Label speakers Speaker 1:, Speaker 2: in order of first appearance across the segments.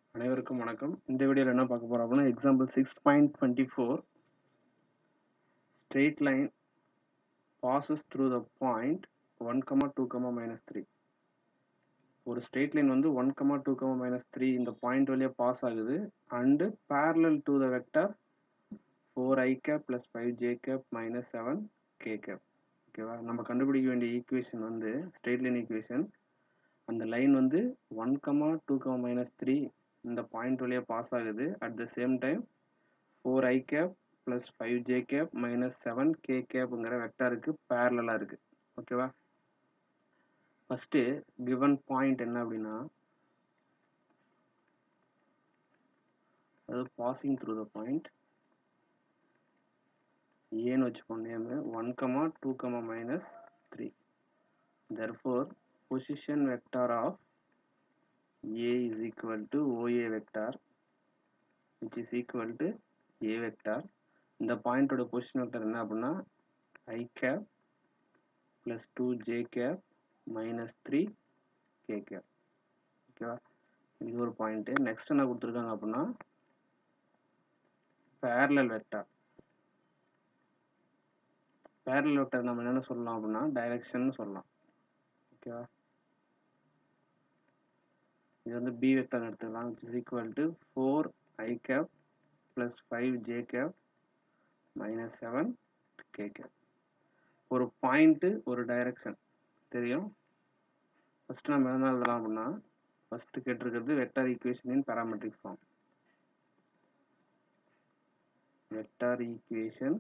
Speaker 1: அனைவருக்கும் வணக்கம் இந்த வீடியோவில் என்ன பார்க்க போறோம் அப்படின்னா example six point twenty four straight line passes through the point one comma two comma minus three ஒரு ஸ்ட்ரெயிட் லைன் வந்து one comma two comma minus three இந்த பாயிண்ட் வழியாக பாஸ் ஆகுது and parallel to the vector four i cap plus five j cap minus seven k cap ஓகேவா நம்ம கண்டுபிடிக்க வேண்டிய equation வந்து ஸ்ட்ரெயிட் லைன் ஈக்குவேஷன் அந்த லைன் வந்து one comma two comma minus three இந்த பாயிண்ட் வழியாக பாஸ் ஆகுது at the same time four i cap plus five j cap minus seven k கேப்புங்கிற வெக்டாருக்கு பேரலாக இருக்குது ஓகேவா ஃபஸ்ட்டு கிவன் பாயிண்ட் என்ன அப்படின்னா அதாவது பாசிங் த்ரூ த பாயிண்ட் ஏன்னு வச்சுக்கோங்க name one comma two comma minus three therefore position vector of A is equal to OA vector which is equal to A vector இந்த பாயிண்டோட பொசிஷன் வெக்டர் என்ன அப்படின்னா i cap plus 2 j cap minus 3 k cap ஓகேவா இது ஒரு point next என்ன கொடுத்துருக்காங்க அப்படின்னா parallel vector parallel vector நம்ம என்னென்ன சொல்லலாம் அப்படின்னா டைரக்ஷன் சொல்லலாம் ஓகேவா இது வந்து பி வெக்டர் எடுத்துக்கலாம் which is equal to four i cap plus five j cap minus seven k cap ஒரு பாயிண்ட்டு ஒரு டைரக்ஷன் தெரியும் ஃபஸ்ட்டு நம்ம என்ன எழுதலாம் அப்படின்னா ஃபஸ்ட்டு கேட்டிருக்கிறது vector equation in parametric form vector equation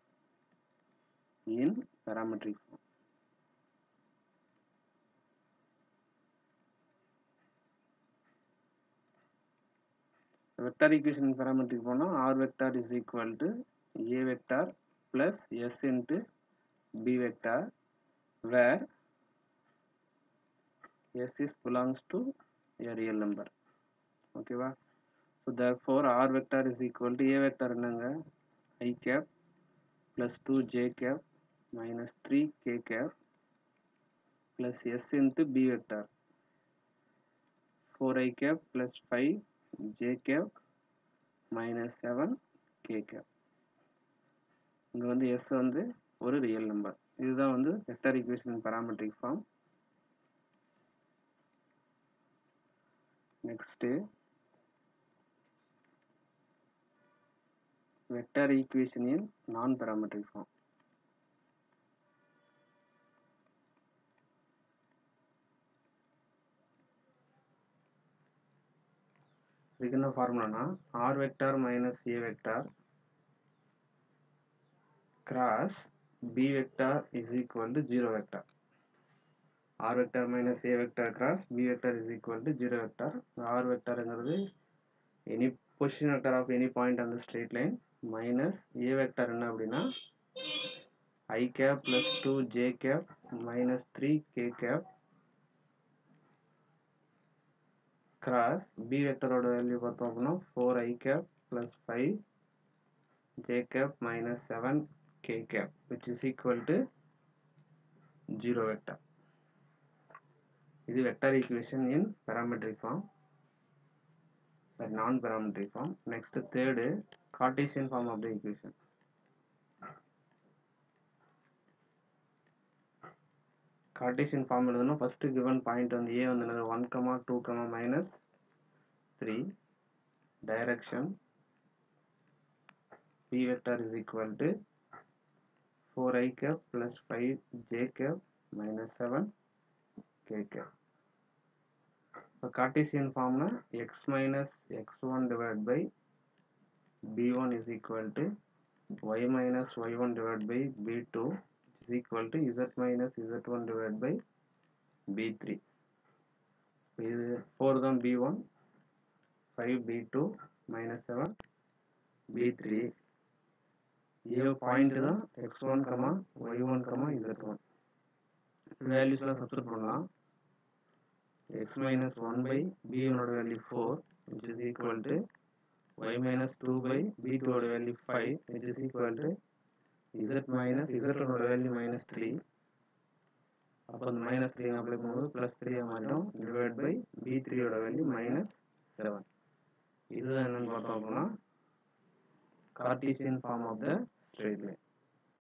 Speaker 1: in parametric form vector equation parametric போனால் r vector is equal to a vector plus s into b vector where s is belongs to a real number ஓகேவா so there therefore r vector is equal to a vector என்னங்க i cap plus two j cap minus three k cap plus s into b vector four i cap plus five j cap minus 7 k cap இங்க வந்து s வந்து ஒரு real number இதுதான் வந்து vector equation parametric form next vector equation in non parametric form இதுக்கு என்ன ஃபார்முலானா r vector minus a vector cross b vector is equal to zero vector r vector minus a vector cross b vector is equal to zero vector r வெக்டாருங்கிறது any position vector of any point அந்த straight line minus a vector என்ன அப்படின்னா i cap plus two j cap minus three k gap cross b வெக்டரோட value பார்த்தோம் அப்படின்னா four i cap plus five j cap minus seven k cap which is equal to zero vector இது vector equation in parametric form sorry non parametric form next third cartesian form of the equation cartesian form எழுதணும் first given point வந்து A வந்து என்னது one comma two comma minus three direction b vector is equal to four i cap plus five j cap minus seven k cap இப்போ cartesian ஃபார்ம்னா x minus x one divide by b one is equal to y minus y one divide by b two is equal to z minus z1 divided by b3 இது 4 தான் b1 5 b2 minus 7 b3 ஏ point தான் x1 கமா y1 கமா z1 வேல்யூஸ்லாம் substitute பண்ணலாம் x minus 1 by b1 ஓட value 4 which is equal to y minus 2 by b2 ஓட வேல்யூ 5 which is equal to z minus z ஓட வேல்யூ மைனஸ் த்ரீ அப்போ அந்த மைனஸ் த்ரீ அப்ளை பண்ணும்போது ப்ளஸ் த்ரீயாக மாறிடும் டிவைட் பை பி த்ரீயோட வேல்யூ மைனஸ் செவன் இதுதான் என்னன்னு பார்த்தோம் அப்படின்னா cartesian form of the straight line